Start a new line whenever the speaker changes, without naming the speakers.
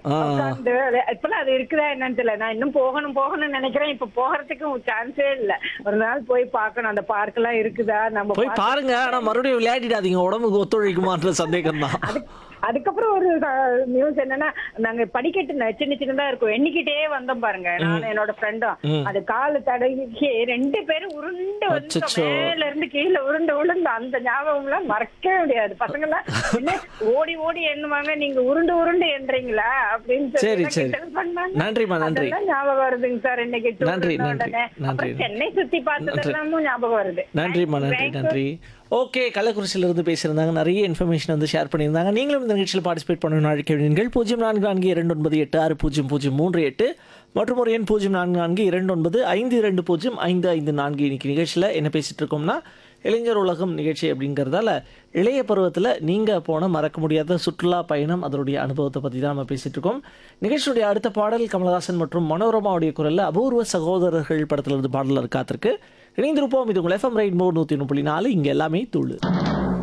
ஆ.
உட்கார்ந்து அது- இப்பெல்லாம் அது இருக்குதா என்னன்னு தெரியல நான் இன்னும் போகணும் போகணும்னு நினைக்கிறேன் இப்ப போகிறதுக்கு சான்ஸே இல்ல ஒரு நாள் போய் பார்க்கணும் அந்த பார்க் எல்லாம் இருக்குதா நம்ம
போய் பாருங்க ஆனா மறுபடியும் விளையாடிடாதீங்க உடம்புக்கு ஒத்துழைக்குமான்ற சந்தேகம் தான்
அதுக்கு- அதுக்கப்புறம் ஒரு நியூஸ் என்னன்னா நாங்க படிக்கட்டு ந- சின்ன சின்னதா இருக்கும் எண்ணிக்கிட்டே வந்தோம் பாருங்க நானும் என்னோட ஃப்ரெண்டும் அது காலு தடவிக்கு ரெண்டு பேரும் உருண்டு வந்து
அச்சச்சோ.
மேல இருந்து கீழே உருண்டு விழுந்து அந்த ஞாபகம் எல்லாம் மறக்கவே முடியாது பசங்க எல்லாம் என்ன ஓடி ஓடி எண்ணுவாங்க நீங்க உருண்டு உருண்டு எண்றீங்களா அப்படின்னு சொல்லி
சரி,
எல்லாம்
சரி.
கிண்டல் பண்ணாங்க.
நன்றிம்மா, நன்றி.
அதெல்லாம் ஞாபகம் வருதுங்க சார் இன்னைக்கு tour
நன்றி,
இருந்த
நன்றி,
உடனே.
நன்றி.
அப்புறம் சென்னை சுத்தி பார்த்ததெல்லாமும் ஞாபகம் வருது
நன்றிம்மா நன்றி
Thank you.
நன்றி ஓகே கள்ளக்குறிச்சியிலிருந்து பேசியிருந்தாங்க நிறைய இன்ஃபர்மேஷன் வந்து ஷேர் பண்ணியிருந்தாங்க நீங்களும் இந்த நிகழ்ச்சியில் பார்ட்டிசிபேட் பண்ணணும் அழைக்க நீங்கள் பூஜ்ஜியம் நான்கு நான்கு இரண்டு ஒன்பது எட்டு ஆறு பூஜ்ஜியம் பூஜ்ஜியம் மூன்று எட்டு மற்றும் ஒரு எண் பூஜ்ஜியம் நான்கு நான்கு இரண்டு ஒன்பது ஐந்து இரண்டு பூஜ்ஜியம் ஐந்து ஐந்து நான்கு இன்னைக்கு நிகழ்ச்சியில் என்ன பேசிட்டு இருக்கோம்னா இளைஞர் உலகம் நிகழ்ச்சி அப்படிங்கிறதால இளைய பருவத்தில் நீங்கள் போன மறக்க முடியாத சுற்றுலா பயணம் அதனுடைய அனுபவத்தை பற்றி தான் நம்ம பேசிட்டு இருக்கோம் நிகழ்ச்சியுடைய அடுத்த பாடல் கமலஹாசன் மற்றும் மனோரமாவுடைய குரலில் அபூர்வ சகோதரர்கள் படத்துல இருந்து பாடல் காத்திருக்கு இணைந்திருப்போம் இது உங்கள் எஃப்எம் ரைட் மோர் நூற்றி ஒன்று புள்ளி நாலு இங்கே எல்லாமே தூளு